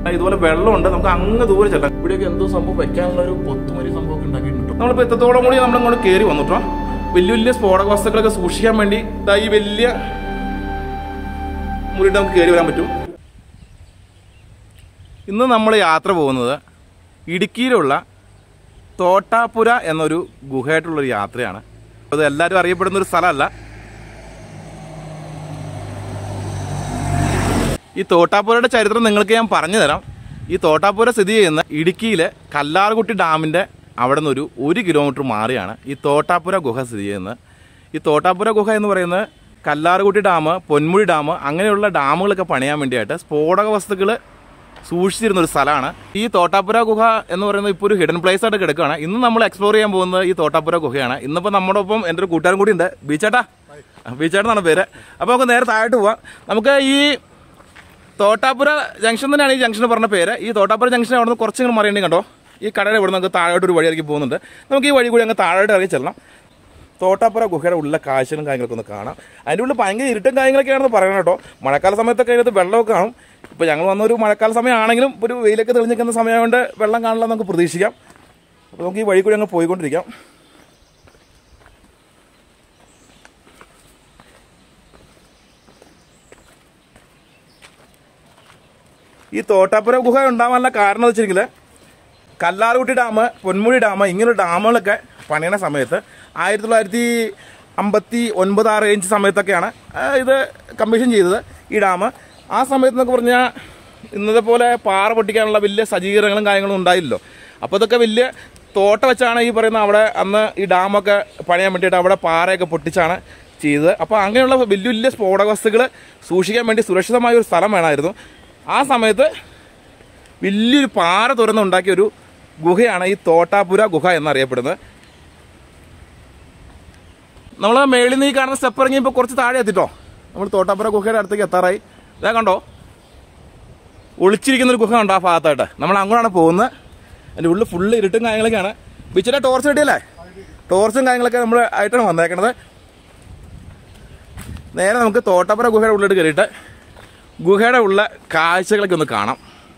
ഇതുപോലെ വെള്ളമുണ്ട് നമുക്ക് അങ്ങ് ദൂരെ ചെല്ലാം ഇവിടെയൊക്കെ എന്തോ സംഭവം വെക്കാനുള്ള ഒരു പൊത്തുമരി സംഭവമൊക്കെ ഉണ്ടാക്കിയിട്ടുണ്ട് നമ്മളിപ്പോൾ എത്രത്തോളം കൂടി നമ്മളിങ്ങോട്ട് കയറി വന്നിട്ടോ വലിയ വലിയ സ്ഫോടക വസ്തുക്കളൊക്കെ സൂക്ഷിക്കാൻ വേണ്ടി ദാ ഈ വലിയ മുറിയിട്ട് നമുക്ക് കയറി വരാൻ പറ്റും ഇന്ന് നമ്മൾ യാത്ര പോകുന്നത് ഇടുക്കിയിലുള്ള തോട്ടാപ്പുര എന്നൊരു ഗുഹയായിട്ടുള്ളൊരു യാത്രയാണ് അത് എല്ലാവരും അറിയപ്പെടുന്ന ഒരു സ്ഥലമല്ല ഈ തോട്ടാപ്പുരയുടെ ചരിത്രം നിങ്ങൾക്ക് ഞാൻ പറഞ്ഞു തരാം ഈ തോട്ടാപ്പുര സ്ഥിതി ചെയ്യുന്ന ഇടുക്കിയിലെ കല്ലാർകുട്ടി ഡാമിൻ്റെ അവിടെ നിന്ന് ഒരു ഒരു കിലോമീറ്റർ മാറിയാണ് ഈ തോട്ടാപ്പുര ഗുഹ സ്ഥിതി ചെയ്യുന്നത് ഈ തോട്ടാപ്പുര ഗുഹ എന്ന് പറയുന്നത് കല്ലാർകുട്ടി ഡാം പൊന്മുടി ഡാം അങ്ങനെയുള്ള ഡാമുകളൊക്കെ പണിയാൻ വേണ്ടിയായിട്ട് സ്ഫോടക വസ്തുക്കൾ സൂക്ഷിച്ചിരുന്ന ഒരു സ്ഥലമാണ് ഈ തോട്ടാപ്പുര ഗുഹ എന്ന് പറയുന്നത് ഇപ്പോൾ ഒരു ഹിഡൻ പ്ലേസ് ആയിട്ട് കിടക്കുകയാണ് ഇന്ന് നമ്മൾ എക്സ്പ്ലോർ ചെയ്യാൻ പോകുന്നത് ഈ തോട്ടാപ്പുര ഗുഹയാണ് ഇന്നിപ്പോൾ നമ്മുടെ ഒപ്പം എൻ്റെ ഒരു കൂട്ടുകാരൻ കൂടി ഉണ്ട് ബീച്ചേട്ടാ ബീച്ചേട്ടൻ എന്നാണ് പേര് അപ്പോൾ നമുക്ക് നേരെ താഴോട്ട് പോവാം നമുക്ക് ഈ തോട്ടാപ്പുര ജംഗ്ഷൻ തന്നെയാണ് ഈ ജംഗ്ഷൻ പറഞ്ഞ പേര് ഈ തോട്ടാപ്പുര ജംഗ്ഷൻ അവിടെ നിന്ന് കുറച്ചിങ്ങനെ മറിയേണ്ടി കണ്ടോ ഈ കടയുടെ ഇവിടെ നമുക്ക് താഴോട്ട് ഒരു വഴിയായിരിക്കും പോകുന്നുണ്ട് നമുക്ക് ഈ വഴി കൂടി അങ്ങ് താഴോട്ട് ഇറങ്ങി ചെല്ലണം തോട്ടാപ്പുര ഗുഹയുടെ ഉള്ള കാഴ്ചകളും കാര്യങ്ങളൊക്കെ ഒന്ന് കാണാം അതിൻ്റെ ഉള്ളിൽ ഭയങ്കര ഇരുട്ടും കാര്യങ്ങളൊക്കെയാണെന്ന് പറയണം കേട്ടോ മഴക്കാല സമയത്തൊക്കെ അതിനകത്ത് വെള്ളമൊക്കെ കാണും ഇപ്പോൾ ഞങ്ങൾ വന്ന ഒരു മഴക്കാല സമയമാണെങ്കിലും ഒരു വെയിലൊക്കെ തെളിഞ്ഞിരിക്കുന്ന സമയമായതുകൊണ്ട് വെള്ളം കാണില്ല നമുക്ക് പ്രതീക്ഷിക്കാം അപ്പോൾ നമുക്ക് ഈ വഴി കൂടി അങ്ങ് പോയിക്കൊണ്ടിരിക്കാം ഈ തോട്ടാപ്പുര ഗുഹ ഉണ്ടാവാനുള്ള കാരണം എന്ന് വെച്ചിട്ടുണ്ടെങ്കിൽ കല്ലാർകുട്ടി ഡാം പൊന്മുടി ഡാം ഇങ്ങനെയുള്ള ഡാമുകളൊക്കെ പണിയണ സമയത്ത് ആയിരത്തി തൊള്ളായിരത്തി അമ്പത്തി ഒൻപത് ആ റേഞ്ച് സമയത്തൊക്കെയാണ് ആ, ഇത് കമ്മീഷൻ ചെയ്തത് ഈ ഡാം ആ സമയത്ത് എന്നൊക്കെ പറഞ്ഞാൽ ഇന്നത്തെ പോലെ പാറ പൊട്ടിക്കാനുള്ള വലിയ സജ്ജീകരണങ്ങളും കാര്യങ്ങളും ഉണ്ടായില്ലല്ലോ അപ്പോൾ ഇതൊക്കെ വലിയ തോട്ട വെച്ചാണ് ഈ പറയുന്ന അവിടെ അന്ന് ഈ ഡാമൊക്കെ പണിയാൻ വേണ്ടിയിട്ട് അവിടെ പാറയൊക്കെ പൊട്ടിച്ചാണ് ചെയ്തത് അപ്പോൾ അങ്ങനെയുള്ള വലിയ വലിയ സ്ഫോടക വസ്തുക്കൾ സൂക്ഷിക്കാൻ വേണ്ടി സുരക്ഷിതമായ ഒരു സ്ഥലം വേണമായിരുന്നു ആ സമയത്ത് വലിയൊരു പാറ തുറന്നുണ്ടാക്കിയ ഒരു ഗുഹയാണ് ഈ തോട്ടാപുര ഗുഹ എന്നറിയപ്പെടുന്നത് നമ്മൾ മേളിൽ നിന്ന് ഈ കാണുന്ന സ്റ്റെപ്പ് ഇറങ്ങി ഇപ്പോൾ കുറച്ച് താഴെ എത്തിട്ടോ നമ്മൾ തോട്ടാപുര ഗുഹയുടെ അടുത്തേക്ക് എത്താറായി ഇതാ കണ്ടോ ഒളിച്ചിരിക്കുന്ന ഒരു ഗുഹ ഉണ്ടോ ആ ഭാഗത്തായിട്ട് നമ്മൾ അങ്ങോട്ടാണ് പോകുന്നത് അതിൻ്റെ ഉള്ളിൽ ഫുള്ള് ഇരുട്ടും കാര്യങ്ങളൊക്കെയാണ് ബിച്ചിലെ ടോർച്ച് കിട്ടിയല്ലേ ടോർച്ചും കാര്യങ്ങളൊക്കെ നമ്മൾ ആയിട്ടാണ് വന്നേക്കണത് നേരെ നമുക്ക് തോട്ടപ്പുര ഗുഹയുടെ ഉള്ളിട്ട് കയറിയിട്ട് ഗുഹയുടെ ഉള്ള കാഴ്ചകളൊക്കെ ഒന്ന് കാണാം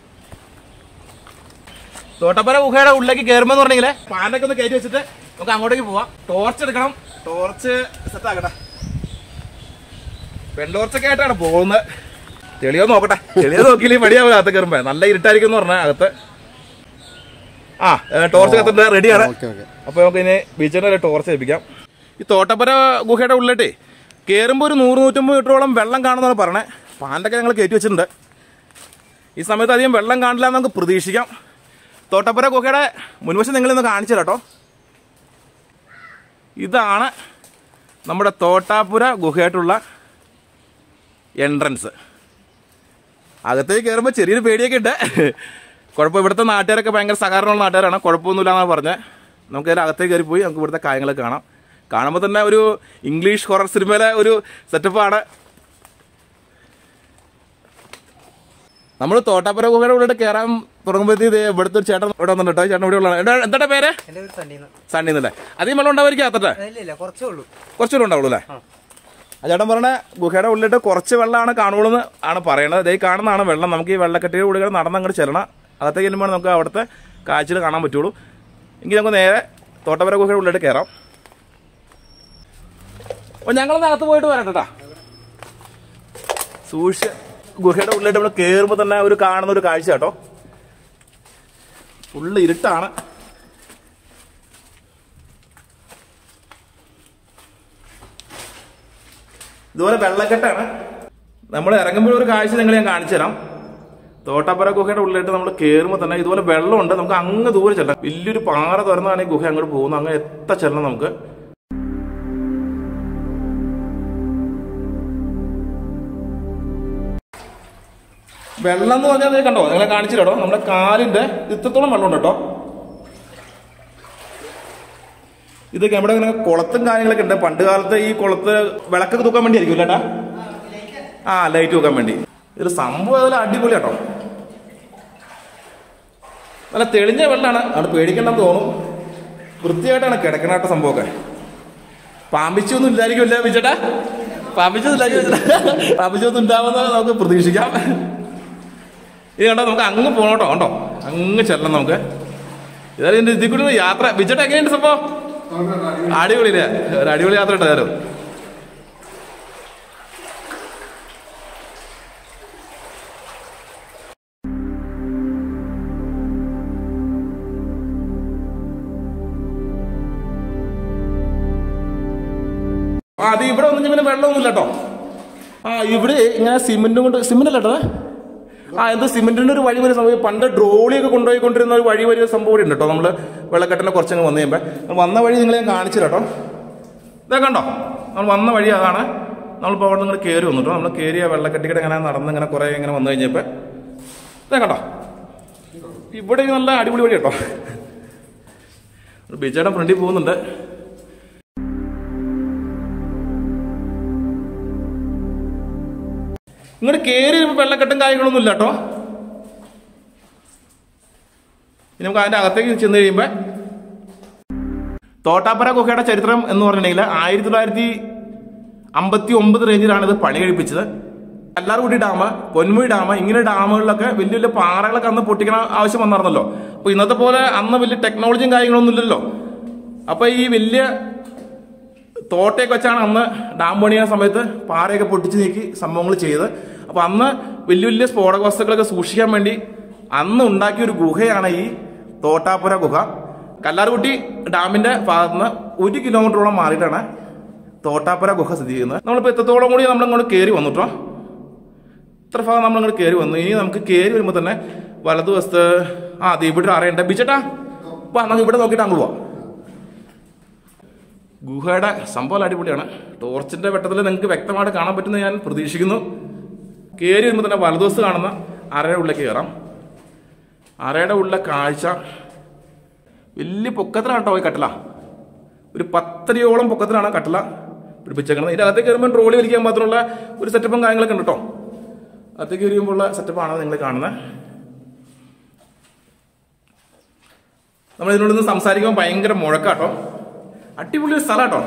തോട്ടപ്പുര ഗുഹയുടെ ഉള്ളിലേക്ക് കയറുമ്പോൾ പറഞ്ഞെങ്കിൽ പാലൊക്കെ ഒന്ന് കയറ്റി വെച്ചിട്ട് നമുക്ക് അങ്ങോട്ടേക്ക് പോവാം ടോർച്ച് എടുക്കണം ടോർച്ച് സെറ്റ് ആക്കട്ടെ പെൺടോർച്ചൊക്കെ ആയിട്ടാണ് പോകുന്നത് തെളിയോ നോക്കട്ടെ തെളിയോ നോക്കിയില്ലേ മടിയാവും അകത്ത് കയറുമ്പോ നല്ല ഇരുട്ടായിരിക്കും എന്ന് പറഞ്ഞാൽ അകത്ത് ആ ടോർച്ച് കത്തിട്ട് റെഡിയാണ് അപ്പൊ നമുക്ക് ഇനി ബീച്ചിന്റെ ഒരു ടോർച്ച് ഏൽപ്പിക്കാം ഈ തോട്ടപ്പുര ഗുഹയുടെ ഉള്ളിട്ടേ കയറുമ്പോൾ ഒരു നൂറ് നൂറ്റമ്പത് മീറ്ററോളം വെള്ളം കാണുമെന്നാണ് പറഞ്ഞേ പാൻ്റൊക്കെ ഞങ്ങൾ കയറ്റി വെച്ചിട്ടുണ്ട് ഈ സമയത്ത് അധികം വെള്ളം കാണില്ല എന്ന് നമുക്ക് പ്രതീക്ഷിക്കാം തോട്ടപ്പുര ഗുഹയുടെ മുൻവശം നിങ്ങളിന്ന് കാണിച്ചു തരാം കേട്ടോ ഇതാണ് നമ്മുടെ തോട്ടാപ്പുര ഗുഹയായിട്ടുള്ള എൻട്രൻസ് അകത്തേക്ക് കയറുമ്പോൾ ചെറിയൊരു പേടിയൊക്കെ ഉണ്ട് കുഴപ്പം ഇവിടുത്തെ നാട്ടുകാരൊക്കെ ഭയങ്കര സഹകരണമുള്ള നാട്ടുകാരാണ് കുഴപ്പമൊന്നുമില്ല എന്നാണ് പറഞ്ഞത് നമുക്ക് ഇതിൽ അകത്തേക്ക് കയറി പോയി നമുക്ക് ഇവിടുത്തെ കാര്യങ്ങളൊക്കെ കാണാം കാണുമ്പോൾ തന്നെ ഒരു ഇംഗ്ലീഷ് ഹൊറർ സിനിമയിലെ ഒരു സെറ്റപ്പാണ് നമ്മൾ തോട്ടാപ്പുര ഗുഹയുടെ ഉള്ളിട്ട് കയറാൻ തുടങ്ങുമ്പോഴത്തേക്ക് ഇവിടുത്തെ ഒരു ചേട്ടൻ ഇവിടെ വന്നിട്ടോ ചേട്ടൻ ഇവിടെ ഉള്ളതാണ് എന്താ എന്താ പേര് എന്റെ ഒരു സണ്ണീന്ന് സണ്ണി എന്നല്ലേ അധികം വെള്ളം ഉണ്ടാവായിരിക്കും അകത്തട്ടെ ഇല്ല ഇല്ല കുറച്ചേ ഉള്ളൂ കുറച്ചുകൂടെ ഉണ്ടാവുള്ളൂ അല്ലേ ആ ചേട്ടൻ പറഞ്ഞ ഗുഹയുടെ ഉള്ളിട്ട് കുറച്ച് വെള്ളമാണ് കാണുള്ളൂ എന്ന് ആണ് പറയണത് ദേ ഈ കാണുന്നതാണ് വെള്ളം നമുക്ക് ഈ വെള്ളക്കെട്ടിയുടെ ഉള്ളിൽ നടന്ന് അങ്ങോട്ട് ചെല്ലണം അകത്തേക്ക് ചെല്ലുമ്പോൾ നമുക്ക് അവിടുത്തെ കാഴ്ചകൾ കാണാൻ പറ്റുള്ളൂ എങ്കിൽ നമുക്ക് നേരെ തോട്ടപ്പുര ഗുഹയുടെ ഉള്ളിട്ട് കയറാം അപ്പോൾ ഞങ്ങളൊന്ന് അകത്ത് പോയിട്ട് വരട്ടെ കേട്ടാ സൂക്ഷിച്ച് ഗുഹയുടെ ഉള്ളിട്ട് നമ്മൾ കയറുമ്പോൾ തന്നെ ഒരു കാണുന്ന ഒരു കാഴ്ച കേട്ടോ ഫുള്ള് ഇരുട്ടാണ് ഇതുപോലെ വെള്ളക്കെട്ടാണ് നമ്മൾ ഇറങ്ങുമ്പോൾ ഒരു കാഴ്ച നിങ്ങൾ ഞാൻ കാണിച്ചു തരാം തോട്ടാപ്പുര ഗുഹയുടെ ഉള്ളിലേക്ക് നമ്മൾ കയറുമ്പോൾ തന്നെ ഇതുപോലെ വെള്ളമുണ്ട് നമുക്ക് അങ്ങ് ദൂരെ ചെല്ലാം വലിയൊരു പാറ തുറന്നാണ് ഈ ഗുഹ അങ്ങോട്ട് പോകുന്നത് അങ്ങ് എത്ര ചെല്ലണം നമുക്ക് വെള്ളം എന്ന് പറഞ്ഞാൽ ദേ കണ്ടോ നിങ്ങളെ കാണിച്ചു കേട്ടോ നമ്മുടെ കാലിന്റെ ഇത്രത്തോളം വെള്ളമുണ്ട് കേട്ടോ ഇതൊക്കെ നമ്മുടെ ഇങ്ങനെ കുളത്തും കാര്യങ്ങളൊക്കെ ഉണ്ട് പണ്ട് കാലത്ത് ഈ കുളത്ത് വിളക്കൊക്കെ തൂക്കാൻ വേണ്ടി ആയിരിക്കും ചേട്ടാ ആ ലൈറ്റ് തൂക്കാൻ വേണ്ടി ഇതൊരു സംഭവം അതിൽ അടിപൊളി കേട്ടോ നല്ല തെളിഞ്ഞ വെള്ളമാണ് അവിടെ പേടിക്കണ്ടെന്ന് തോന്നും വൃത്തിയായിട്ടാണ് കിടക്കണാട്ട സംഭവമൊക്കെ പാമ്പിച്ചൊന്നും ഇല്ലായിരിക്കുമല്ലേ വിചേട്ടാ പാമ്പിച്ചൊന്നും ഇല്ലായിരിക്കും പാമ്പിച്ചൊന്നും ഉണ്ടാവുമെന്ന് നമുക്ക് പ്രതീക്ഷിക്കാം ഇത് കണ്ടോ നമുക്ക് അങ്ങ് പോകണോട്ടോ കണ്ടോ അങ്ങ് ചെല്ലണം നമുക്ക് ഇതായാലും ഇതിന്റെ ഇതിൽ കൂടി യാത്ര വിജറ്റ് എങ്ങനെയുണ്ട് സംഭവം അടിപൊളിയില്ലേ ഒരു അടിപൊളി യാത്ര ഇട്ടായിരുന്നു ആ അത് ഇവിടെ ഒന്നും ഇങ്ങനെ വെള്ളമൊന്നുമില്ല കേട്ടോ ആ ഇവിടെ ഇങ്ങനെ സിമെന്റും കൊണ്ട് സിമെന്റ് അല്ല കേട്ടോ ആ എന്തോ സിമെന്റിന്റെ ഒരു വഴി വരെ സംഭവം പണ്ട് ഡ്രോളിയൊക്കെ കൊണ്ടുപോയിക്കൊണ്ടിരുന്ന ഒരു വഴി വരെ സംഭവം ഉണ്ട് കേട്ടോ നമ്മള് വെള്ളക്കെട്ടിനെ കുറച്ചങ്ങ് വന്നു കഴിയുമ്പോൾ വന്ന വഴി നിങ്ങളെ ഞാൻ കാണിച്ചു കേട്ടോ ഇതാ കണ്ടോ നമ്മൾ വന്ന വഴി അതാണ് നമ്മളിപ്പോൾ അവിടെ നിന്ന് കയറി വന്നു കേട്ടോ നമ്മൾ കയറിയ വെള്ളക്കെട്ടിക്കിടെ ഇങ്ങനെ നടന്ന് ഇങ്ങനെ കുറേ ഇങ്ങനെ വന്നു കഴിഞ്ഞപ്പോൾ ഇതാ കണ്ടോ ഇവിടെ നല്ല അടിപൊളി വഴി കേട്ടോ ബീച്ചയുടെ ഫ്രണ്ടിൽ പോകുന്നുണ്ട് ഇങ്ങോട്ട് കയറി വരുമ്പോൾ വെള്ളക്കെട്ടും കാര്യങ്ങളൊന്നും ഇല്ല കേട്ടോ ഇനി നമുക്ക് അതിന്റെ അകത്തേക്ക് ചെന്ന് കഴിയുമ്പോൾ തോട്ടാപ്പുര ഗുഹയുടെ ചരിത്രം എന്ന് പറഞ്ഞിട്ടുണ്ടെങ്കിൽ ആയിരത്തി തൊള്ളായിരത്തി അമ്പത്തി ഒമ്പത് റേഞ്ചിലാണ് ഇത് പണി കഴിപ്പിച്ചത് കല്ലാർകുട്ടി ഡാം പൊന്മുഴി ഡാം ഇങ്ങനെ ഡാമുകളിലൊക്കെ വലിയ വലിയ പാറകളൊക്കെ അന്ന് പൊട്ടിക്കണ ആവശ്യം വന്നിരുന്നല്ലോ അപ്പൊ ഇന്നത്തെ പോലെ അന്ന് വലിയ ടെക്നോളജിയും കാര്യങ്ങളൊന്നും ഇല്ലല്ലോ അപ്പൊ ഈ വലിയ തോട്ടയൊക്കെ വെച്ചാണ് അന്ന് ഡാം പണിയുന്ന സമയത്ത് പാറയൊക്കെ പൊട്ടിച്ച് നീക്കി സംഭവങ്ങൾ ചെയ്ത് അപ്പൊ അന്ന് വലിയ വലിയ സ്ഫോടക വസ്തുക്കളൊക്കെ സൂക്ഷിക്കാൻ വേണ്ടി അന്ന് ഉണ്ടാക്കിയ ഒരു ഗുഹയാണ് ഈ തോട്ടാപ്പുര ഗുഹ കല്ലാർകുട്ടി ഡാമിന്റെ ഭാഗത്തുനിന്ന് ഒരു കിലോമീറ്ററോളം മാറിയിട്ടാണ് തോട്ടാപ്പുര ഗുഹ സ്ഥിതി ചെയ്യുന്നത് നമ്മളിപ്പോൾ എത്രത്തോളം കൂടി നമ്മൾ ഇങ്ങോട്ട് കയറി വന്നിട്ടോ ഇത്ര ഭാഗം നമ്മൾ ഇങ്ങോട്ട് കയറി വന്നു ഇനി നമുക്ക് കയറി വരുമ്പോൾ തന്നെ വലതുവശത്ത് ആ അത് ഇവിടെ അറിയണ്ട ബിച്ചേട്ടാ അപ്പൊ നമുക്ക് ഇവിടെ നോക്കിയിട്ട് അങ്ങ് പോവാം ഗുഹയുടെ സംഭവം അടിപൊളിയാണ് ടോർച്ചിന്റെ വെട്ടത്തിൽ നിങ്ങൾക്ക് വ്യക്തമായിട്ട് കാണാൻ പറ്റുമെന്ന് ഞാൻ പ്രതീക്ഷിക്കുന്നു കയറി വരുമ്പോൾ തന്നെ വലതുവശത്ത് കാണുന്ന അരയുടെ ഉള്ളിലേക്ക് കയറാം അരയുടെ ഉള്ള കാഴ്ച വലിയ പൊക്കത്തിലാണ് കേട്ടോ ഈ കട്ടല ഒരു പത്തരയോളം പൊക്കത്തിലാണ് കട്ടല പിടിപ്പിച്ചേക്കുന്നത് ഇതിന്റെ അകത്തേക്ക് കയറുമ്പോൾ ട്രോളി വലിക്കാൻ മാത്രമുള്ള ഒരു സെറ്റപ്പും കാര്യങ്ങളൊക്കെ ഉണ്ട് കേട്ടോ അകത്തേക്ക് കയറിയുമ്പോഴുള്ള സെറ്റപ്പാണ് നിങ്ങൾ കാണുന്നത് നമ്മൾ ഇതിനോട് നിന്ന് സംസാരിക്കുമ്പോൾ ഭയങ്കര മുഴക്കാട്ടോ അടിപൊളി ഒരു സ്ഥലാട്ടോ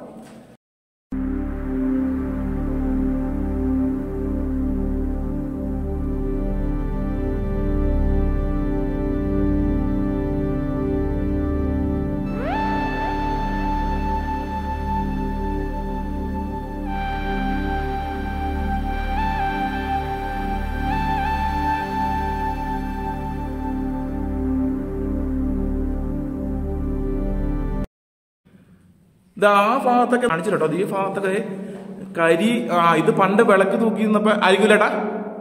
ഇത് ആ ഭാഗത്തൊക്കെ കാണിച്ചു കേട്ടോ ഈ ഭാഗത്തൊക്കെ കരി ആ ഇത് പണ്ട് വിളക്ക് തൂക്കി നിന്നപ്പോ ആയിരിക്കില്ലേട്ടാ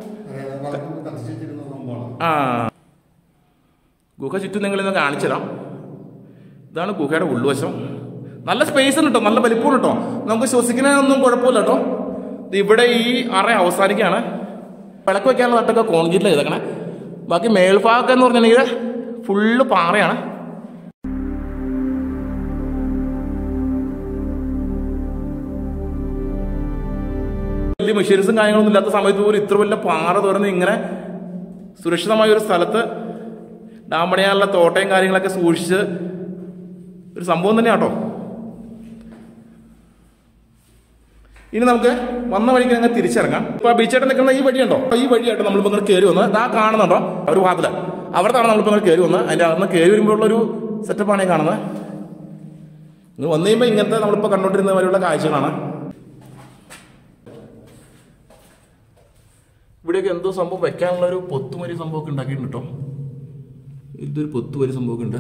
ആ ഗുഹ ചുറ്റും നിങ്ങളിന്ന് കാണിച്ചുതരാം ഇതാണ് ഗുഹയുടെ ഉൾവശം നല്ല സ്പേസ് ഉണ്ട് കേട്ടോ നല്ല വലിപ്പം കേട്ടോ നമുക്ക് ശ്വസിക്കുന്നതിനൊന്നും കുഴപ്പമില്ല കേട്ടോ ഇത് ഇവിടെ ഈ അറ അവസാനിക്കുകയാണ് വിളക്ക് വെക്കാനുള്ള തട്ടൊക്കെ കോൺക്രീറ്റിലാണ് ചെയ്തേക്കണേ ബാക്കി മേൽഭാഗം എന്ന് പറഞ്ഞിട്ടുണ്ടെങ്കിൽ ഫുള്ള് പാറയാണ് വലിയ മെഷീൻസും കാര്യങ്ങളൊന്നും ഇല്ലാത്ത സമയത്ത് പോലും ഇത്ര വലിയ പാറ തുറന്ന് ഇങ്ങനെ സുരക്ഷിതമായ ഒരു സ്ഥലത്ത് ഡാം പണിയാനുള്ള തോട്ടയും കാര്യങ്ങളൊക്കെ സൂക്ഷിച്ച് ഒരു സംഭവം തന്നെയാട്ടോ ഇനി നമുക്ക് വന്ന വഴിക്ക് അങ്ങ് തിരിച്ചിറങ്ങാം ഇപ്പൊ ബീച്ചായിട്ട് നിൽക്കുന്ന ഈ വഴിയുണ്ടോ ഈ വഴിയായിട്ട് നമ്മളിപ്പോ ഇങ്ങനെ കയറി വന്ന് ആ കാണുന്നുണ്ടോ ഒരു ഭാഗത്തില് അവിടത്താണ് നമ്മളിപ്പോ ഇങ്ങനെ കയറി വന്ന് അതിന്റെ അകത്ത് കയറി വരുമ്പോഴുള്ളൊരു സെറ്റപ്പാണ് ഈ കാണുന്നത് ഇങ്ങനെ വന്നു കഴിയുമ്പോൾ ഇങ്ങനത്തെ നമ്മളിപ്പോ കണ്ടോണ്ടിരുന്ന വരെയുള്ള കാഴ്ചകളാണ് ഇവിടെയൊക്കെ എന്തോ സംഭവം വെക്കാനുള്ള ഒരു പൊത്തുമരി സംഭവമൊക്കെ ഉണ്ടാക്കിയിട്ടുണ്ട് കേട്ടോ ഇതൊരു പൊത്തുവരി സംഭവമൊക്കെ ഉണ്ട്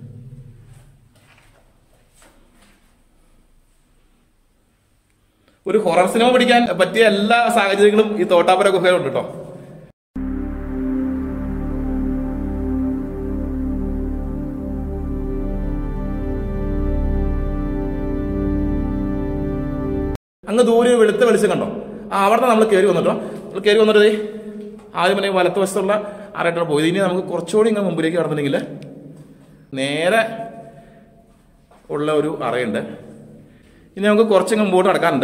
ഒരു ഹൊറർ സിനിമ പഠിക്കാൻ പറ്റിയ എല്ലാ സാഹചര്യങ്ങളും ഈ തോട്ടാപ്പുര ഗുഹയിലുണ്ട് കേട്ടോ അങ്ങ് ദൂരെ ഒരു വെളുത്ത വെളിച്ചം കണ്ടോ ആ അവിടെ നമ്മൾ കയറി വന്നിട്ടോ നമ്മൾ കയറി വന്നിട്ട് ദേ ആദ്യം തന്നെ വലത്ത് വശത്തുള്ള ആറായിട്ടാണ് പോയത് ഇനി നമുക്ക് കുറച്ചുകൂടി ഇങ്ങനെ മുമ്പിലേക്ക് കടന്നിട്ടുണ്ടെങ്കിൽ നേരെ ഉള്ള ഒരു അറയുണ്ട് ഇനി നമുക്ക് കുറച്ച് മുമ്പോട്ട് നടക്കാനുണ്ട്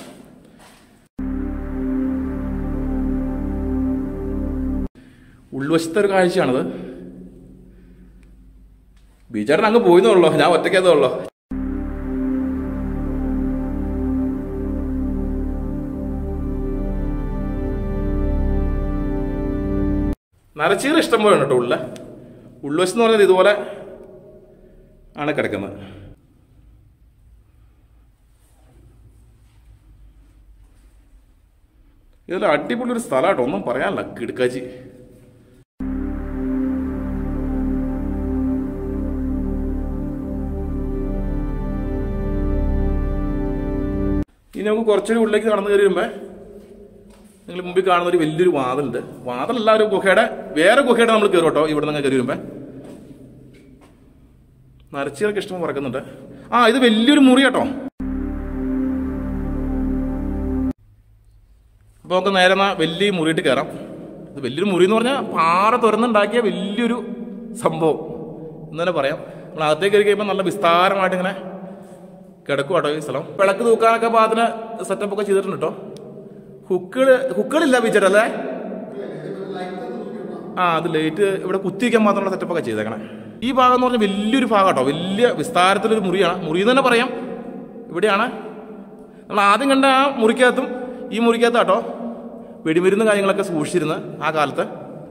ഉൾവശത്തെ ഒരു കാഴ്ചയാണത് ബീച്ചേട്ടൻ അങ്ങ് പോയിന്നുള്ളോ ഞാൻ ഒറ്റയ്ക്കതുള്ളോ നരച്ചീർ ഇഷ്ടം പോലെ ഉണ്ട് കേട്ടോ ഉള്ള ഉൾവശം എന്ന് പറയുന്നത് ഇതുപോലെ ആണ് കിടക്കുന്നത് ഇതിൽ അടിപൊളി ഒരു സ്ഥലമാട്ടോ ഒന്നും പറയാനില്ല കിടക്കാച്ചി ഇനി നമുക്ക് കുറച്ചുകൂടി ഉള്ളിലേക്ക് നടന്നു കയറി വരുമ്പോ നിങ്ങൾ മുമ്പിൽ കാണുന്ന ഒരു വലിയൊരു വാതിലുണ്ട് വാതിലല്ല ഒരു ഗുഹയുടെ വേറെ ഗുഹയുടെ നമ്മൾ കയറും കേട്ടോ ഇവിടെ നിന്ന് കയറി വരുമ്പോ നരച്ചിയൊക്കെ ഇഷ്ടം പറക്കുന്നുണ്ട് ആ ഇത് വലിയൊരു മുറി കേട്ടോ അപ്പൊ നമുക്ക് നേരെ എന്നാ വലിയ മുറിയിട്ട് കയറാം ഇത് വലിയൊരു മുറി എന്ന് പറഞ്ഞാൽ പാറ തുറന്നുണ്ടാക്കിയ വലിയൊരു സംഭവം എന്ന് തന്നെ പറയാം നമ്മൾ അകത്തേക്ക് കയറി കഴിയുമ്പോൾ നല്ല വിസ്താരമായിട്ട് ഇങ്ങനെ കിടക്കും കേട്ടോ ഈ സ്ഥലം വിളക്ക് തൂക്കാനൊക്കെ പാകത്തിന് സെറ്റപ്പ് ഒക്കെ ചെയ്തിട്ടുണ്ട് കേട്ടോ ഹുക്കുകള് ഹുക്കുകളില്ല ബീച്ചറല്ലേ ആ അത് ലൈറ്റ് ഇവിടെ കുത്തിവയ്ക്കാൻ മാത്രമുള്ള സെറ്റപ്പ് ഒക്കെ ചെയ്തേക്കണേ ഈ ഭാഗം എന്ന് പറഞ്ഞാൽ വലിയൊരു ഭാഗം കേട്ടോ വലിയ വിസ്താരത്തിലൊരു മുറിയാണ് മുറി എന്ന് തന്നെ പറയാം ഇവിടെയാണ് നമ്മൾ ആദ്യം കണ്ട ആ മുറിക്കകത്തും ഈ മുറിക്കകത്ത് കേട്ടോ വെടിമരുന്ന് കാര്യങ്ങളൊക്കെ സൂക്ഷിച്ചിരുന്ന് ആ കാലത്ത്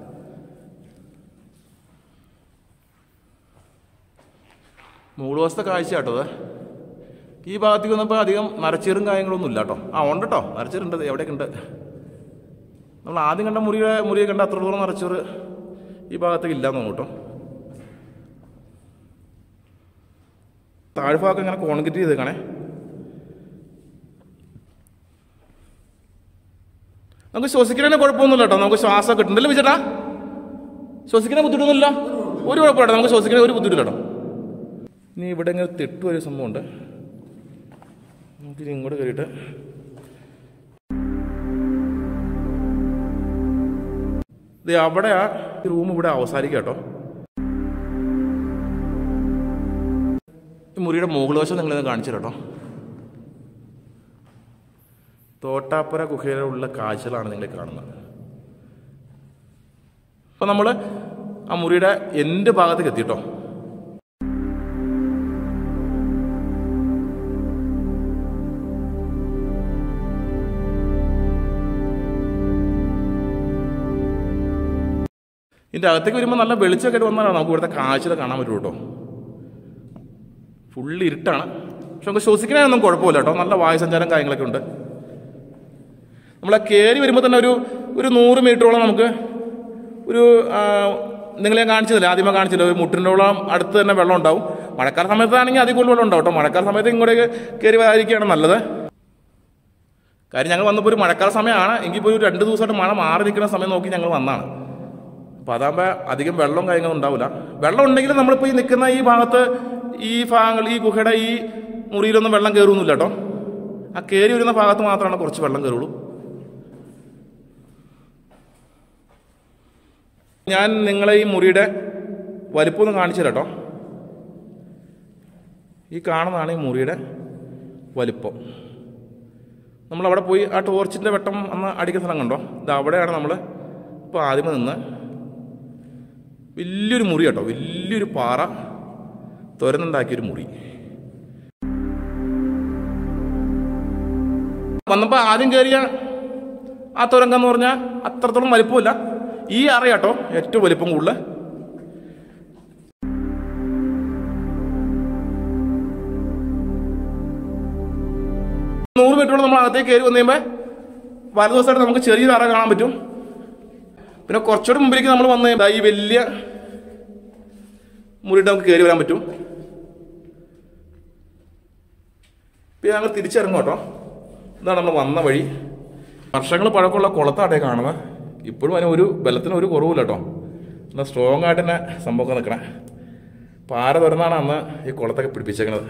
മൂന്ന് ദിവസത്തെ കാഴ്ച കേട്ടോ അത് ഈ ഭാഗത്തേക്ക് വന്നപ്പോൾ അധികം നരച്ചീറും കാര്യങ്ങളൊന്നും ഇല്ല കേട്ടോ ആ ഉണ്ട് കേട്ടോ നരച്ചീറുണ്ട് എവിടെയൊക്കെ ഉണ്ട് നമ്മൾ ആദ്യം കണ്ട മുറിയുടെ മുറിയെ കണ്ട അത്ര ദൂരം നരച്ചീറ് ഈ ഭാഗത്തേക്ക് ഇല്ലാന്ന് തോന്നുന്നു കേട്ടോ താഴ്ഭാഗം ഇങ്ങനെ കോൺക്രീറ്റ് ചെയ്തേക്കണേ നമുക്ക് ശ്വസിക്കുന്നതിന് കുഴപ്പമൊന്നുമില്ല കേട്ടോ നമുക്ക് ശ്വാസം കിട്ടുന്നില്ല വിചേട്ടാ ശ്വസിക്കുന്ന ബുദ്ധിമുട്ടൊന്നുമില്ല ഒരു കുഴപ്പമില്ല നമുക്ക് ശ്വസിക്കുന്ന ഒരു ബുദ്ധിമുട്ടില്ല കേട്ടോ ഇനി ഇവിടെ ഇങ്ങനെ തെട്ടു ഒരു സംഭവമുണ്ട് നമുക്ക് ഇനി ഇങ്ങോട്ട് കയറിയിട്ട് ഇത് അവിടെ ആ റൂം ഇവിടെ അവസാനിക്കുക കേട്ടോ ഈ മുറിയുടെ മുകൾ വശം നിങ്ങളിത് കാണിച്ചു കേട്ടോ തോട്ടാപ്പുര ഗുഹയിലുള്ള കാഴ്ചകളാണ് നിങ്ങൾ കാണുന്നത് അപ്പൊ നമ്മൾ ആ മുറിയുടെ എൻ്റെ ഭാഗത്തേക്ക് എത്തിട്ടോ ഇതിൻ്റെ അകത്തേക്ക് വരുമ്പോൾ നല്ല വെളിച്ചമൊക്കെ ആയിട്ട് വന്നാലാണ് നമുക്ക് ഇവിടുത്തെ കാഴ്ചകൾ കാണാൻ പറ്റുള്ളൂ കേട്ടോ ഫുള്ള് ഇരുട്ടാണ് പക്ഷെ നമുക്ക് ശ്വസിക്കണതൊന്നും കുഴപ്പമില്ല കേട്ടോ നല്ല വായുസഞ്ചാരം കാര്യങ്ങളൊക്കെ ഉണ്ട് നമ്മളെ കയറി വരുമ്പോൾ തന്നെ ഒരു ഒരു നൂറ് മീറ്ററോളം നമുക്ക് ഒരു ആ, നിങ്ങളെ ഞാൻ കാണിച്ചതില്ല ആദ്യമേ കാണിച്ചില്ല ഒരു മുട്ടിൻ്റെയോളം അടുത്ത് തന്നെ വെള്ളം ഉണ്ടാവും മഴക്കാല സമയത്താണെങ്കിൽ അതിൽ കൂടുതൽ വെള്ളം ഉണ്ടാവും കേട്ടോ മഴക്കാല സമയത്ത് ഇങ്ങോട്ടേക്ക് കയറി വരാതിരിക്കുകയാണ് നല്ലത് കാര്യം ഞങ്ങൾ വന്നപ്പോൾ ഒരു മഴക്കാല സമയമാണ് എങ്കിൽ ഇപ്പോൾ ഒരു രണ്ട് ദിവസമായിട്ട് മഴ മാറി നിൽക്കുന്ന സമയം നോക്കി ഞങ്ങൾ വന്നതാണ് അപ്പോൾ അതാകുമ്പോൾ അധികം വെള്ളവും കാര്യങ്ങളും ഉണ്ടാവില്ല വെള്ളം ഉണ്ടെങ്കിലും നമ്മളിപ്പോൾ ഈ നിൽക്കുന്ന ഈ ഭാഗത്ത് ഈ ഭാഗങ്ങൾ ഈ ഗുഹയുടെ ഈ മുറിയിലൊന്നും വെള്ളം കയറുന്നില്ല കേട്ടോ ആ കയറി വരുന്ന ഭാഗത്ത് മാത്രമാണ് കുറച്ച് വെള്ളം കയറുള്ളൂ ഞാൻ നിങ്ങളെ ഈ മുറിയുടെ വലിപ്പം ഒന്ന് കാണിച്ചു തരാം കേട്ടോ ഈ കാണുന്നതാണ് ഈ മുറിയുടെ വലിപ്പം നമ്മളവിടെ പോയി ആ ടോർച്ചിൻ്റെ വെട്ടം അന്ന് അടിക്കുന്ന സ്ഥലം കണ്ടോ ഇത് അവിടെയാണ് നമ്മൾ ഇപ്പോൾ ആദ്യമേ നിന്ന് വലിയൊരു മുറി കേട്ടോ വലിയൊരു പാറ തുരന്നുണ്ടാക്കിയൊരു മുറി വന്നപ്പോൾ ആദ്യം കയറിയ ആ തുരങ്കം എന്ന് പറഞ്ഞാൽ അത്രത്തോളം വലിപ്പമില്ല ഈ അറ കേട്ടോ ഏറ്റവും വലിപ്പം കൂടുതൽ നൂറ് മീറ്ററോളം നമ്മൾ അകത്തേക്ക് കയറി വന്നു കഴിയുമ്പോൾ വലതുവശമായിട്ട് നമുക്ക് ചെറിയൊരു അറ കാണാൻ പറ്റും പിന്നെ കുറച്ചുകൂടെ മുമ്പിലേക്ക് നമ്മൾ വന്നു കഴിയുമ്പോൾ ഈ വലിയ മുറിയിട്ട് നമുക്ക് കയറി വരാൻ പറ്റും പിന്നെ ഞങ്ങൾ തിരിച്ചിറങ്ങും കേട്ടോ ഇതാണ് നമ്മൾ വന്ന വഴി വർഷങ്ങൾ പഴക്കമുള്ള കുളത്താട്ടെ കാണുന്നത് ഇപ്പോഴും അതിന് ഒരു ബലത്തിന് ഒരു കുറവില്ല കേട്ടോ നല്ല സ്ട്രോങ് ആയിട്ട് തന്നെ സംഭവമൊക്കെ നിൽക്കണേ പാറ തുറന്നാണ് അന്ന് ഈ കുളത്തൊക്കെ പിടിപ്പിച്ചേക്കണത്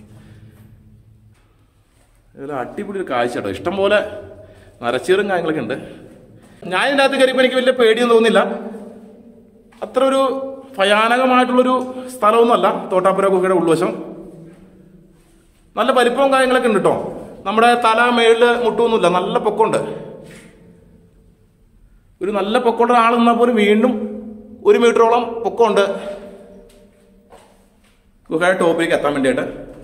ഇതിൽ അടിപൊളി ഒരു കാഴ്ച കേട്ടോ ഇഷ്ടംപോലെ നരച്ചീറും കാര്യങ്ങളൊക്കെ ഉണ്ട് ഞാൻ ഇതിൻ്റെ അകത്ത് കയറിയപ്പോൾ എനിക്ക് വലിയ പേടിയൊന്നും തോന്നില്ല അത്ര ഒരു ഭയാനകമായിട്ടുള്ളൊരു സ്ഥലമൊന്നുമല്ല തോട്ടാപ്പുര ഗുഹയുടെ ഉൾവശം നല്ല വലിപ്പവും കാര്യങ്ങളൊക്കെ ഉണ്ട് കേട്ടോ നമ്മുടെ തല മേളിൽ മുട്ടൊന്നുമില്ല നല്ല പൊക്കമുണ്ട് ഒരു നല്ല പൊക്കമുള്ള ആൾ നിന്നാൽ പോലും വീണ്ടും ഒരു മീറ്ററോളം പൊക്കമുണ്ട് ഗുഹയുടെ ടോപ്പിലേക്ക് എത്താൻ വേണ്ടിയിട്ട്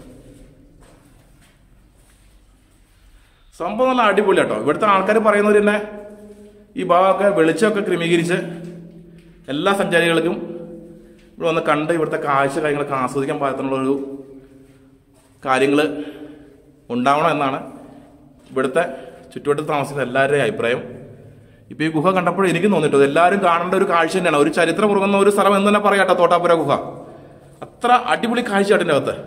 സംഭവം നല്ല അടിപൊളി കേട്ടോ ഇവിടുത്തെ ആൾക്കാർ പറയുന്നവർ തന്നെ ഈ ഭാഗമൊക്കെ വെളിച്ചമൊക്കെ ക്രമീകരിച്ച് എല്ലാ സഞ്ചാരികൾക്കും ഇവിടെ വന്ന് കണ്ട് ഇവിടുത്തെ കാഴ്ച കാര്യങ്ങളൊക്കെ ആസ്വദിക്കാൻ പാകത്തിനുള്ള ഒരു കാര്യങ്ങൾ ഉണ്ടാവണം എന്നാണ് ഇവിടുത്തെ ചുറ്റുവട്ടത്ത് താമസിക്കുന്ന എല്ലാവരുടെയും അഭിപ്രായം ഇപ്പോൾ ഈ ഗുഹ കണ്ടപ്പോൾ എനിക്ക് തോന്നിട്ടോ എല്ലാവരും കാണേണ്ട ഒരു കാഴ്ച തന്നെയാണ് ഒരു ചരിത്രം ഉറങ്ങുന്ന ഒരു സ്ഥലം എന്ന് തന്നെ പറയാട്ടോ തോട്ടാപ്പുര ഗുഹ അത്ര അടിപൊളി കാഴ്ചയായിട്ട് ഇതിൻ്റെ അകത്ത്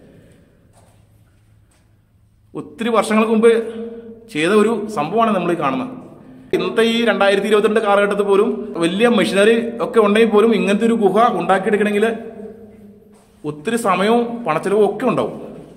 ഒത്തിരി വർഷങ്ങൾക്ക് മുമ്പ് ചെയ്ത ഒരു സംഭവമാണ് നമ്മൾ ഈ കാണുന്നത് ഇന്നത്തെ ഈ രണ്ടായിരത്തി ഇരുപത്തിരണ്ട് കാലഘട്ടത്തിൽ പോലും വലിയ മെഷീനറി ഒക്കെ ഉണ്ടെങ്കിൽ പോലും ഇങ്ങനത്തെ ഒരു ഗുഹ ഉണ്ടാക്കിയെടുക്കണമെങ്കിൽ ഒത്തിരി സമയവും പണച്ചെലവും ഒക്കെ ഉണ്ടാവും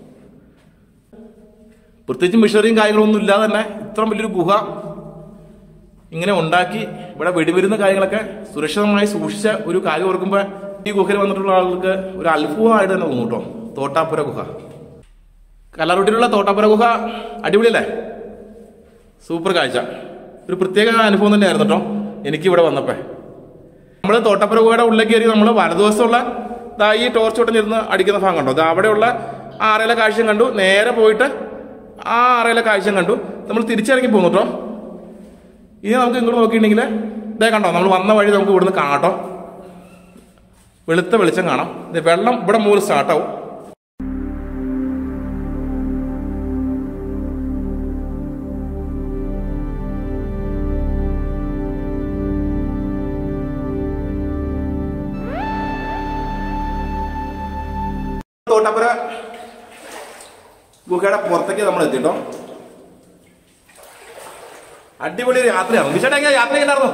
പ്രത്യേകിച്ച് മെഷീനറിയും കാര്യങ്ങളൊന്നും ഇല്ലാതെ തന്നെ ഇത്ര വലിയൊരു ഗുഹ ഇങ്ങനെ ഉണ്ടാക്കി ഇവിടെ വെടിമരുന്ന് കാര്യങ്ങളൊക്കെ സുരക്ഷിതമായി സൂക്ഷിച്ച ഒരു കാര്യം ഓർക്കുമ്പോൾ ഈ ഗുഹയിൽ വന്നിട്ടുള്ള ആളുകൾക്ക് ഒരു അത്ഭുതമായിട്ട് തന്നെ തോന്നും കേട്ടോ തോട്ടാപ്പുര ഗുഹ കല്ലാറൂട്ടിലുള്ള തോട്ടാപ്പുര ഗുഹ അടിപൊളിയല്ലേ സൂപ്പർ കാഴ്ച ഒരു പ്രത്യേക അനുഭവം തന്നെയായിരുന്നു കേട്ടോ എനിക്ക് ഇവിടെ വന്നപ്പോ നമ്മൾ തോട്ടപ്പുര ഗുഹയുടെ ഉള്ളിലേക്ക് കയറി നമ്മൾ വലതുവശമുള്ള ദാ ഈ ടോർച്ച് ഒട്ടഞ്ഞിരുന്ന് അടിക്കുന്ന ഭാഗം കണ്ടോ ദാ അവിടെയുള്ള ആ ആറയിലെ കാഴ്ചയും കണ്ടു നേരെ പോയിട്ട് ആ ആറയിലെ കാഴ്ചയും കണ്ടു നമ്മൾ തിരിച്ചിറങ്ങി പോന്നു കേട്ടോ ഇനി നമുക്ക് ഇങ്ങോട്ട് നോക്കിയിട്ടുണ്ടെങ്കിൽ ഇതേ കണ്ടോ നമ്മൾ വന്ന വഴി നമുക്ക് ഇവിടുന്ന് കാണാട്ടോ വെളുത്ത വെളിച്ചം കാണാം ദേ വെള്ളം ഇവിടെ മുകളിൽ സ്റ്റാർട്ടാവും തോട്ടപ്പുര ഗുഹയുടെ പുറത്തേക്ക് നമ്മൾ എത്തിട്ടോ അടിപൊളി ഒരു യാത്രയാണ് വിശേഷം എങ്ങനെ യാത്ര ചെയ്യണ്ടായിരുന്നു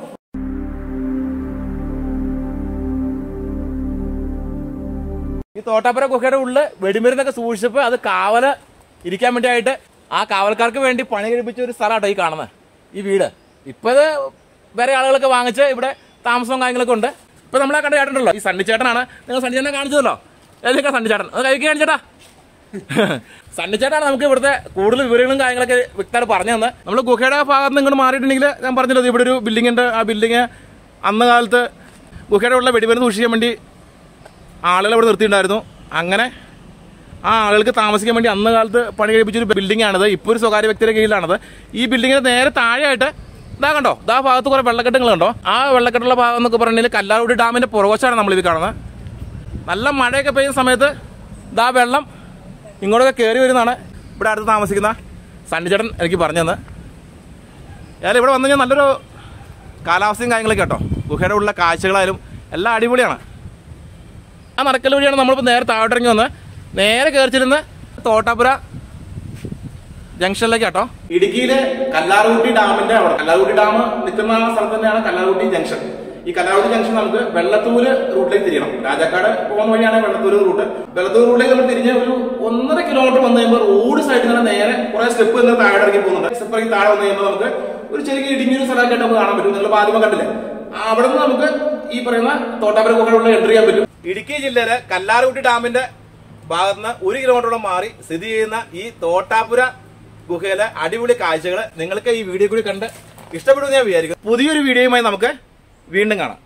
ഈ തോട്ടാപ്പുര ഗുഹയുടെ ഉള്ളിൽ വെടിമരുന്നൊക്കെ സൂക്ഷിച്ചപ്പോൾ അത് കാവല് ഇരിക്കാൻ വേണ്ടിയായിട്ട് ആ കാവൽക്കാർക്ക് വേണ്ടി പണി കഴിപ്പിച്ച ഒരു സ്ഥലമാട്ടോ ഈ കാണുന്നത് ഈ വീട് ഇപ്പൊ ഇത് വേറെ ആളുകളൊക്കെ വാങ്ങിച്ച് ഇവിടെ താമസവും കാര്യങ്ങളൊക്കെ ഉണ്ട് ഇപ്പൊ നമ്മളെ കണ്ട ചേട്ടനുണ്ടല്ലോ ഈ സണ്ണിച്ചേട്ടനാണ് നിങ്ങൾ സണ്ണിച്ചേട്ടനെ കാണിച്ചതല്ലോ ഏതൊക്കെ സണ്ണിച്ചേട്ടൻ അത് കഴിക്കുക കാണിച്ചേട്ടാ സണ്ണിച്ചേട്ടാണ് നമുക്ക് ഇവിടുത്തെ കൂടുതൽ വിവരങ്ങളും കാര്യങ്ങളൊക്കെ വ്യക്തമായിട്ട് പറഞ്ഞു തന്നെ നമ്മൾ ഗുഹയുടെ ഭാഗത്ത് നിന്ന് ഇങ്ങോട്ട് മാറിയിട്ടുണ്ടെങ്കിൽ ഞാൻ പറഞ്ഞല്ലോ ഇവിടെ ഒരു ബിൽഡിംഗ് ഉണ്ട് ആ ബിൽഡിംഗ് അന്ന് കാലത്ത് ഗുഹയുടെ ഉള്ള വെടിമരുന്ന് സൂക്ഷിക്കാൻ വേണ്ടി ആളുകൾ ഇവിടെ നിർത്തിയിട്ടുണ്ടായിരുന്നു അങ്ങനെ ആ ആളുകൾക്ക് താമസിക്കാൻ വേണ്ടി അന്ന് കാലത്ത് പണി കഴിപ്പിച്ചൊരു ബിൽഡിംഗ് ആണിത് ഇപ്പോൾ ഒരു സ്വകാര്യ വ്യക്തിയുടെ കീഴിലാണത് ഈ ബിൽഡിങ്ങിന് നേരെ താഴെയായിട്ട് ഇതാ കണ്ടോ ഇതാ ഭാഗത്ത് കുറെ വെള്ളക്കെട്ടുകൾ കണ്ടോ ആ വെള്ളക്കെട്ടുള്ള ഭാഗം എന്നൊക്കെ പറഞ്ഞാൽ കല്ലാറുടി ഡാമിന്റെ പുറവശമാണ് നമ്മളിത് കാണുന്നത് നല്ല മഴയൊക്കെ പെയ്യുന്ന സമയത്ത് ഇതാ വെള്ളം ഇങ്ങോട്ടൊക്കെ കയറി വരുന്നതാണ് ഇവിടെ അടുത്ത് താമസിക്കുന്ന സണ്ണിച്ചേട്ടൻ എനിക്ക് പറഞ്ഞു തന്നെ ഏതായാലും ഇവിടെ വന്നു കഴിഞ്ഞാൽ നല്ലൊരു കാലാവസ്ഥയും കാര്യങ്ങളൊക്കെ കേട്ടോ ഗുഹയുടെ ഉള്ള കാഴ്ചകളായാലും എല്ലാം അടിപൊളിയാണ് ആ നടക്കൽ വഴിയാണ് നമ്മളിപ്പോൾ നേരെ താഴോട്ടിറങ്ങി വന്ന് നേരെ കയറിച്ചിരുന്ന് തോട്ടാപ്പുര ജംഗ്ഷനിലേക്ക് കേട്ടോ ഇടുക്കിയിലെ കല്ലാർകുട്ടി ഡാമിന്റെ അവിടെ കല്ലാർകുട്ടി ഡാം നിൽക്കുന്ന ആ സ്ഥലത്ത് തന്നെയാണ് കല്ലാർകുട്ടി ജംഗ്ഷൻ ഈ കല്ലാർകുട്ടി ജംഗ്ഷൻ നമുക്ക് വെള്ളത്തൂര് റൂട്ടിലേക്ക് തിരിയണം രാജാക്കാട് പോകുന്ന വഴിയാണ് വെള്ളത്തൂര് റൂട്ട് വെള്ളത്തൂർ റൂട്ടിലേക്ക് നമ്മൾ തിരിഞ്ഞ് ഒരു ഒന്നര കിലോമീറ്റർ വന്നു കഴിയുമ്പോൾ റോഡ് സൈഡിൽ നിന്ന് നേരെ കുറെ സ്റ്റെപ്പ് നിന്ന് താഴെ ഇറങ്ങി പോകുന്നുണ്ട് സ്റ്റെപ്പ് ഇറങ്ങി താഴെ വന്നു കഴിയുമ്പോൾ നമുക്ക് ഒരു ചെറിയ ഇടുങ്ങിയൊരു സ്ഥലമായിട്ട് നമുക്ക് കാണാൻ പറ്റും നിങ്ങൾ ആദ്യമേ കണ്ടില്ലേ ആ, അവിടെ നിന്ന് നമുക്ക് ഈ പറയുന്ന തോട്ടാപുര ഗുഹയുടെ എൻട്രി ചെയ്യാൻ പറ്റും ഇടുക്കി ജില്ലയിലെ കല്ലാർകുട്ടി ഡാമിന്റെ ഭാഗത്തുനിന്ന് ഒരു കിലോമീറ്ററോളം മാറി സ്ഥിതി ചെയ്യുന്ന ഈ തോട്ടാപുര ഗുഹയിലെ അടിപൊളി കാഴ്ചകൾ നിങ്ങൾക്ക് ഈ വീഡിയോ കൂടി കണ്ട് ഇഷ്ടപ്പെടുമെന്ന് ഞാൻ വിചാരിക്കുന്നു പുതിയൊരു വീഡിയോയുമായി നമുക്ക് വീണ്ടും കാണാം